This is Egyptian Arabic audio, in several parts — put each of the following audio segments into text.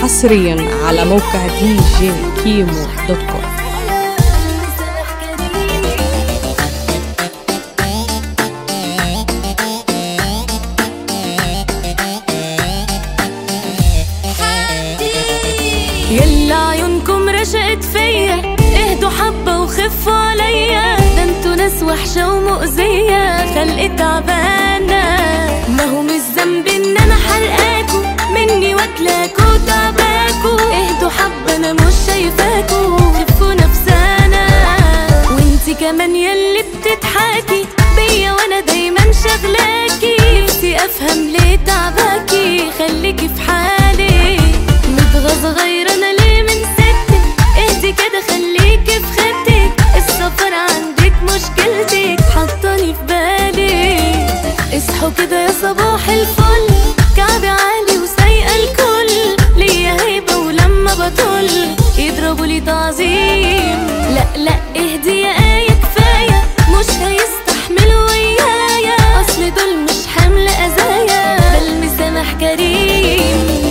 حصريا على موقع دي جي كيمو دوت كوم يلا عيونكم رشقت فيا اهدوا حبة وخفوا عليا ده انتوا ناس وحشة ومؤذية خلق تعبانة ما هو مش ذنبي ان انا حرقاكوا مني واكلاكوا تعباكوا اهدوا حبة انا مش شايفاكوا خفوا نفسانا وانتي كمان يلي بتضحكي بيا وانا دايما شغلاكي نفسي افهم ليه تعباكي خليكي في حالي متغاظ غير انا ليه من ستك اهدي كده خليكي في خيبتك السفر عندك مشكلتك حطاني في بالي اصحوا كده يا صباح الفل كعبي عالي وسايقه الكل ليا هيبه ولما بطل يضربوا لي تعظيم لا لا اهدي يا ايه كفايه مش هيستحملوا ويايا اصل دول مش حمل اذايا بل مسامح كريم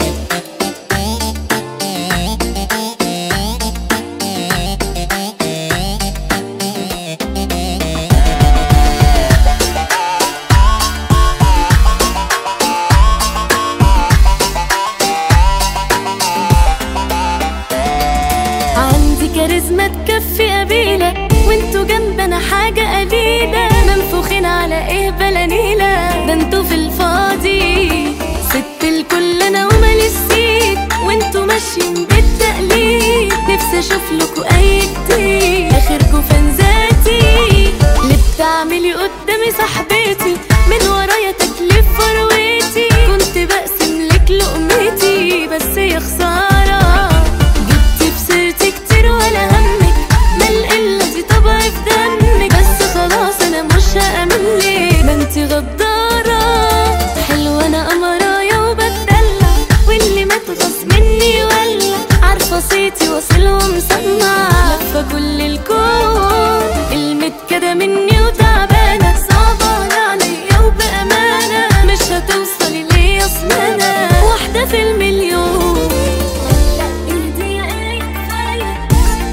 عندي كاريزما تكفي قبيلة وانتوا جنبنا حاجة قليلة منفوخين على ايه بلانيلة ده انتوا في الفاضي ست الكل انا ومالي السيد وانتوا ماشيين بالتقليد نفسي اشوف لكوا اي جديد اخركوا فين ذاتي اللي بتعملي قدامي صاحبتي من ورايا تكليف فروتي كنت بقسم لك لقمتي بس يا خساره جبتي في سيرتي كتير ولا همك ما القلة دي طبعي في دمك بس خلاص انا مش هأمن لك ما انتي غدارة حلوة انا قمرايا وبتدلع واللي متغص مني ولا عارفة صيتي واصل ومسمع لفة كل الكون كلمة كده مني وتعبانة صعبة عليا وبأمانة مش هتوصلي ليا اصل انا واحدة في المليون لا اهدي يا ايه كفاية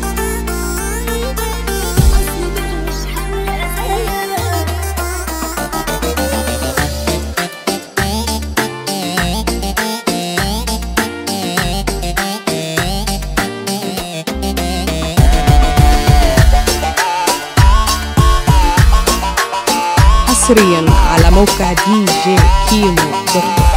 اصل دول مش حمل اذايا حصريا على موقع دي جي كيمو دوت كوم